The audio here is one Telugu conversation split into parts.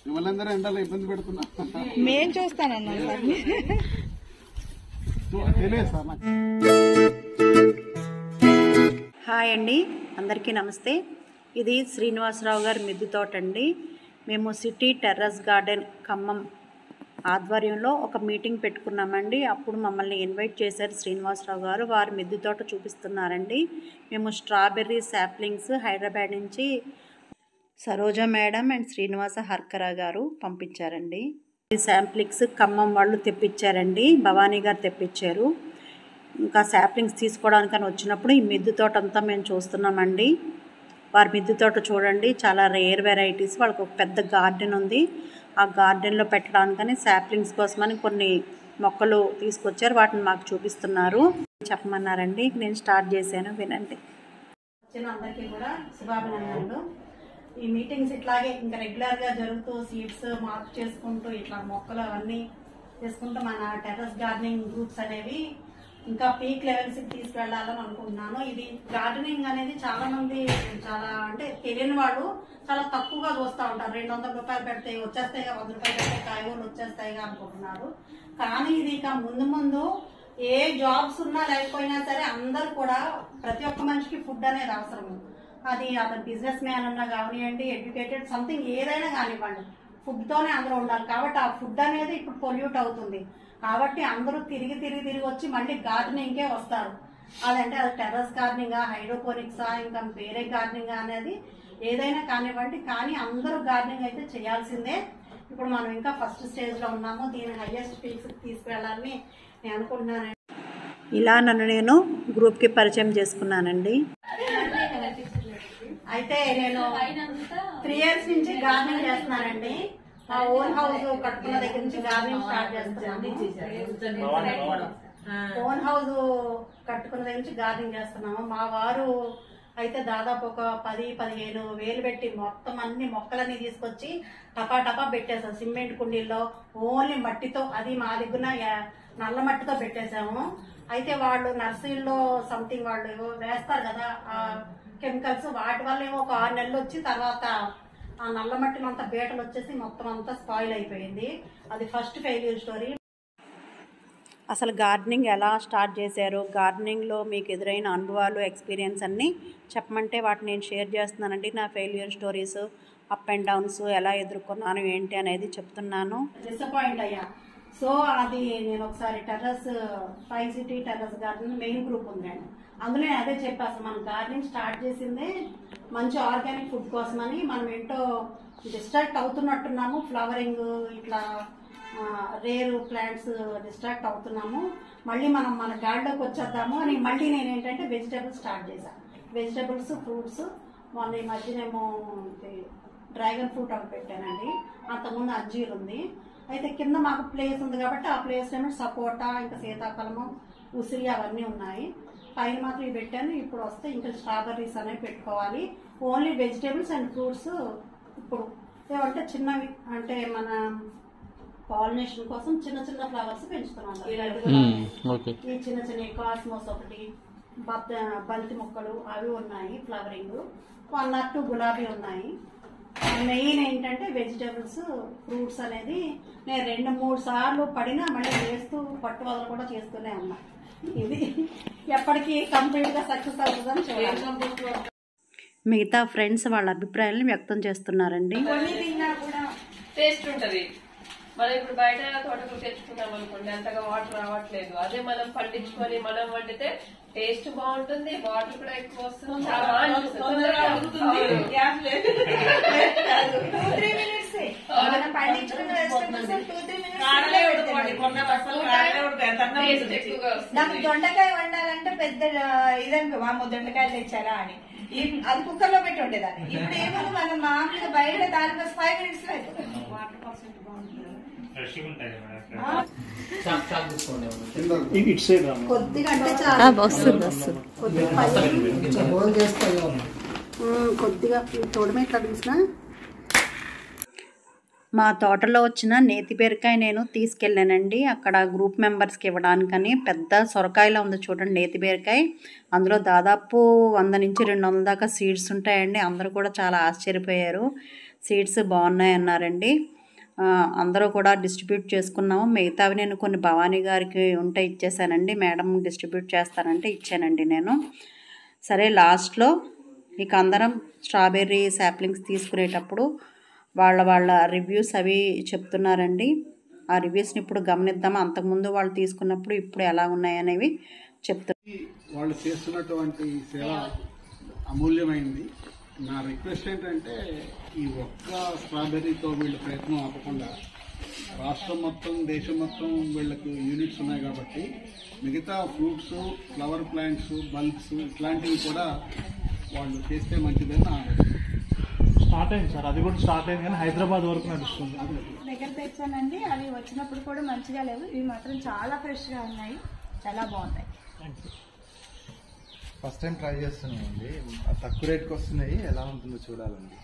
మిమ్మల్ని అందరూ ఎండలో ఇబ్బంది పెడుతున్నా మేం చూస్తానన్నా సార్ తెలియదు సార్ నాకు హాయ్ అండి అందరికీ నమస్తే ఇది శ్రీనివాసరావు గారి మిద్దె తోట అండి మేము సిటీ టెర్రస్ గార్డెన్ ఖమ్మం ఆధ్వర్యంలో ఒక మీటింగ్ పెట్టుకున్నామండి అప్పుడు మమ్మల్ని ఇన్వైట్ చేశారు శ్రీనివాసరావు గారు వారి మిద్దె తోట చూపిస్తున్నారండి మేము స్ట్రాబెర్రీ శాప్లింగ్స్ హైదరాబాద్ నుంచి సరోజ మేడం అండ్ శ్రీనివాస హర్కరా గారు పంపించారండి ఈ శాంప్లిక్స్ ఖమ్మం వాళ్ళు తెప్పించారండి భవానీ గారు తెప్పించారు ఇంకా శాప్లింగ్స్ తీసుకోవడానికని వచ్చినప్పుడు ఈ మిద్దె తోట అంతా మేము చూస్తున్నామండి వారి మిద్దె తోట చూడండి చాలా రేర్ వెరైటీస్ వాళ్ళకి ఒక పెద్ద గార్డెన్ ఉంది ఆ గార్డెన్లో పెట్టడానికని శాప్లింగ్స్ కోసమని కొన్ని మొక్కలు తీసుకొచ్చారు వాటిని మాకు చూపిస్తున్నారు చెప్పమన్నారండి నేను స్టార్ట్ చేశాను వినండి వచ్చిన అందరికీ కూడా శుభాభినందనలు ఈ మీటింగ్స్ ఇట్లాగే ఇంకా రెగ్యులర్ గా జరుగుతూ సీడ్స్ మార్క్ చేసుకుంటూ ఇట్లా మొక్కలు అవన్నీ చేసుకుంటూ మన టెర్రస్ గార్డెనింగ్ గ్రూప్స్ అనేవి ఇంకా పీక్ లెవెల్స్ కి తీసుకెళ్లాలని అనుకుంటున్నాను ఇది గార్డెనింగ్ అనేది చాలా మంది చాలా అంటే తెలియని వాళ్ళు చాలా తక్కువగా చూస్తూ ఉంటారు రెండు వందల రూపాయలు పెడితే వచ్చేస్తాయి వంద రూపాయలు పెడితే కాయగూరలు వచ్చేస్తాయిగా అనుకుంటున్నారు కానీ ఇది ఇక ముందు ముందు ఏ జాబ్స్ ఉన్నా లేకపోయినా సరే అందరు కూడా ప్రతి ఒక్క మనిషికి ఫుడ్ అనేది అవసరము అది అతను బిజినెస్ మ్యాన్ అన్నా కానివ్వండి ఎడ్యుకేటెడ్ సంథింగ్ ఏదైనా కానివ్వండి ఫుడ్ తోనే అందరూ ఉండాలి కాబట్టి ఆ ఫుడ్ అనేది ఇప్పుడు పొల్యూట్ అవుతుంది కాబట్టి అందరూ తిరిగి తిరిగి తిరిగి వచ్చి మళ్ళీ గార్డెనింగ్కే వస్తారు అదంటే అది టెర్రస్ గార్డెనింగ్ హైడ్రోపోనిక్సా ఇంకా వేరే గార్డెనింగ్ అనేది ఏదైనా కానివ్వండి కానీ అందరూ గార్డెనింగ్ అయితే చేయాల్సిందే ఇప్పుడు మనం ఇంకా ఫస్ట్ స్టేజ్ లో ఉన్నాము దీని హైయెస్ట్ పీక్స్ తీసుకువెళ్ళాలని నేను అనుకుంటున్నాను ఇలా నన్ను నేను గ్రూప్కి పరిచయం చేసుకున్నానండి అయితే నేను త్రీ ఇయర్స్ నుంచి గార్డెనింగ్ చేస్తున్నానండి మా ఓన్ హౌస్ కట్టుకున్న దగ్గర నుంచి గార్డెనింగ్ స్టార్ట్ చేస్తున్నాను ఓన్ హౌస్ కట్టుకున్న దగ్గర నుంచి గార్డెనింగ్ చేస్తున్నాము మా వారు అయితే దాదాపు ఒక పది పదిహేను వేలు పెట్టి మొత్తం అన్ని మొక్కలన్నీ తీసుకొచ్చి టపా టపా పెట్టేసాం సిమెంట్ కుండీల్లో ఓన్లీ మట్టితో అది మా దగ్గర యా- నల్ల మట్టితో పెట్టేశాము అయితే వాళ్ళు నర్సరీలో సంథింగ్ వాళ్ళు ఏవో వేస్తారు కదా ఆ కెమికల్స్ వాటి వల్ల ఏమో ఒక ఆరు నెలలు వచ్చి తర్వాత ఆ నల్ల మట్టిలో అంతా బీటలు వచ్చేసి మొత్తం అంతా స్పాయిల్ అయిపోయింది అది ఫస్ట్ ఫెయిల్యూర్ స్టోరీ అసలు గార్డెనింగ్ ఎలా స్టార్ట్ చేశారు గార్డెనింగ్లో మీకు ఎదురైన అనుభవాలు ఎక్స్పీరియన్స్ అన్నీ చెప్పమంటే వాటిని నేను షేర్ చేస్తున్నానండి నా failure stories up and downs ఎలా ఎదుర్కొన్నాను ఏంటి అనేది చెప్తున్నాను డిసప్పాయింట్ అయ్యా సో అది నేను ఒకసారి terrace five city terrace garden main group ఉందండి అందులో నేను అదే చెప్పా అసలు మనం గార్డెనింగ్ స్టార్ట్ చేసిందే మంచి ఆర్గానిక్ ఫుడ్ కోసమని మనం ఏంటో డిస్ట్రాక్ట్ అవుతున్నట్టున్నాము ఫ్లవరింగ్ ఇట్లా రేర్ ప్లాంట్స్ డిస్ట్రాక్ట్ అవుతున్నాము మళ్ళీ మనం మన గార్డెన్లోకి వచ్చేద్దాము అని మళ్ళీ నేను ఏంటంటే వెజిటేబుల్స్ స్టార్ట్ చేశాను వెజిటేబుల్స్ ఫ్రూట్స్ మొన్న ఈ మధ్యనేమో ఇది డ్రాగన్ ఫ్రూట్ ఒకటి పెట్టానండి అంతకుముందు అంజీర్ ఉంది అయితే కింద మాకు ప్లేస్ ఉంది కాబట్టి ఆ ప్లేస్ ఏమో సపోటా ఇంకా సీతాఫలము ఉసిరి అవన్నీ ఉన్నాయి పైన మాత్రం ఇవి పెట్టాను ఇప్పుడు వస్తే ఇంకా స్ట్రాబెర్రీస్ అనేవి పెట్టుకోవాలి ఓన్లీ వెజిటేబుల్స్ అండ్ ఫ్రూట్స్ ఇప్పుడు ఏమంటే చిన్నవి అంటే మన పాలినేషన్ కోసం చిన్న చిన్న ఫ్లవర్స్ పెంచుతున్నాం ఓకే ఈ చిన్న చిన్న కాస్మోస్ ఒకటి బత్త బంతి మొక్కలు అవి ఉన్నాయి ఫ్లవరింగ్ వన్ ఆర్ టూ గులాబీ ఉన్నాయి మెయిన్ ఏంటంటే వెజిటేబుల్స్ ఫ్రూట్స్ అనేది నేను రెండు మూడు సార్లు పడినా మళ్ళీ వేస్తూ పట్టు వదలు కూడా చేస్తూనే ఉన్నా ఇది ఎప్పటికీ కంప్లీట్ గా సక్సెస్ అవుతుందని చూడాలి మిగతా ఫ్రెండ్స్ వాళ్ళ అభిప్రాయాలను వ్యక్తం చేస్తున్నారండి టేస్ట్ ఉంటది మనం ఇప్పుడు బయట తోటకు తెచ్చుకున్నాం అనుకోండి అంతగా వాటర్ రావట్లేదు అదే మనం పండించుకొని మనం వండితే టేస్ట్ బాగుంటుంది వాటర్ కూడా ఎక్కువ వస్తుంది చాలా బాగుంటుంది. తొందరగా ఉడుకుతుంది. గ్యాస్ లేదు. మనం పండించుకున్న vegetables two, three minutes కాడలే లో ఉడకండి. పెడతాం. కొన్న బస్సులు కాడలే ఉడకాయి. ఎంత అన్నం Taste ఉంటుంది. ఎక్కువగా వస్తుంది. నాకు దొండకాయ వండాలంటే పెద్ద ఇదనుకో మా దొండకాయలు తెచ్చారా అని ఈ- అది కుక్కర్ లో పెట్టి ఉండేదాన్ని ఇప్పుడు ఏమో మనం మామూలుగా బయట దాని ఫైవ్ మినిట్స్ లో అయిపోతుంది వాటర్ పర్సెంట్ బాగుంటుంది కొద్దిగా అంటే చాలా వస్తుంది వస్తుంది కొద్దిగా పైన ఉమ్, కొద్దిగా తోడమే ఇట్లా తీసిన మా తోటలో వచ్చిన నేతి బీరకాయ నేను తీసుకెళ్ళానండి అక్కడ గ్రూప్ మెంబర్స్కి ఇవ్వడానికని పెద్ద సొరకాయలా ఉంది చూడండి నేతి బీరకాయ అందులో దాదాపు వంద నుంచి రెండు వందల దాకా సీడ్స్ ఉంటాయండి అందరూ కూడా చాలా ఆశ్చర్యపోయారు సీడ్స్ బాగున్నాయి అన్నారండి ఆ, అందరూ కూడా డిస్ట్రిబ్యూట్ చేసుకున్నాము మిగతావి నేను కొన్ని భవానీ గారికి ఉంటే ఇచ్చేసానండి మేడం డిస్ట్రిబ్యూట్ చేస్తానంటే ఇచ్చానండి నేను సరే లాస్ట్లో ఇక అందరం స్ట్రాబెర్రీ శాప్లింగ్స్ తీసుకునేటప్పుడు వాళ్ళ వాళ్ళ రివ్యూస్ అవి చెప్తున్నారండి ఆ రివ్యూస్ని ఇప్పుడు గమనిద్దాం అంతకుముందు వాళ్ళు తీసుకున్నప్పుడు ఇప్పుడు ఎలా ఉన్నాయనేవి చెప్తున్నారు వాళ్ళు చేస్తున్నటువంటి సేవ అమూల్యమైంది నా రిక్వెస్ట్ ఏంటంటే ఈ ఒక్క స్ట్రాబెర్రీతో వీళ్ళ ప్రయత్నం ఆపకుండా రాష్ట్రం మొత్తం దేశం మొత్తం వీళ్ళకు యూనిట్స్ ఉన్నాయి కాబట్టి మిగతా ఫ్రూట్స్ ఫ్లవర్ ప్లాంట్స్ బల్బ్స్ ఇట్లాంటివి కూడా వాళ్ళు చేస్తే మంచిదని నా ఆలోచన. స్టార్ట్ అయింది సార్ అది కూడా స్టార్ట్ అయింది కానీ హైదరాబాద్ వరకు నడుస్తుంది దగ్గర తెచ్చానండి అవి వచ్చినప్పుడు కూడా మంచిగా లేవు ఇవి మాత్రం చాలా ఫ్రెష్ గా ఉన్నాయి చాలా బాగున్నాయి ఫస్ట్ టైం ట్రై చేస్తున్నామండి ఆ తక్కువ రేట్కి వస్తున్నాయి ఎలా ఉంటుందో చూడాలండి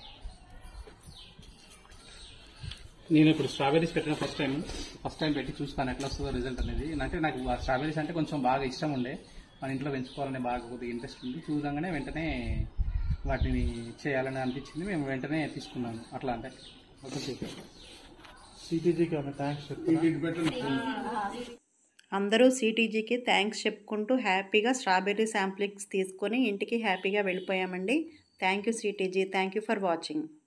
నేను ఇప్పుడు స్ట్రాబెరీస్ పెట్టిన ఫస్ట్ టైం ఫస్ట్ టైం పెట్టి చూస్తాను ఎట్లా వస్తుందో రిజల్ట్ అనేది అంటే నాకు ఆ స్ట్రాబెరీస్ అంటే కొంచెం బాగా ఇష్టం ఉండే మన ఇంట్లో పెంచుకోవాలనే బాగా కొద్దిగా ఇంట్రెస్ట్ ఉంది చూడంగానే వెంటనే వాటిని చేయాలని అనిపించింది మేము వెంటనే తీసుకున్నాము అట్లా అంటే సిటీజీకి ఆమె థ్యాంక్స్ చెప్తున్నా ఇది బెటర్ అందరూ సిటీజీకి థ్యాంక్స్ చెప్పుకుంటూ హ్యాపీగా స్ట్రాబెర్రీ శాంప్లింగ్స్ తీసుకొని ఇంటికి హ్యాపీగా వెళ్ళిపోయామండి థ్యాంక్ యూ సిటీజీ థ్యాంక్ యూ ఫర్ వాచింగ్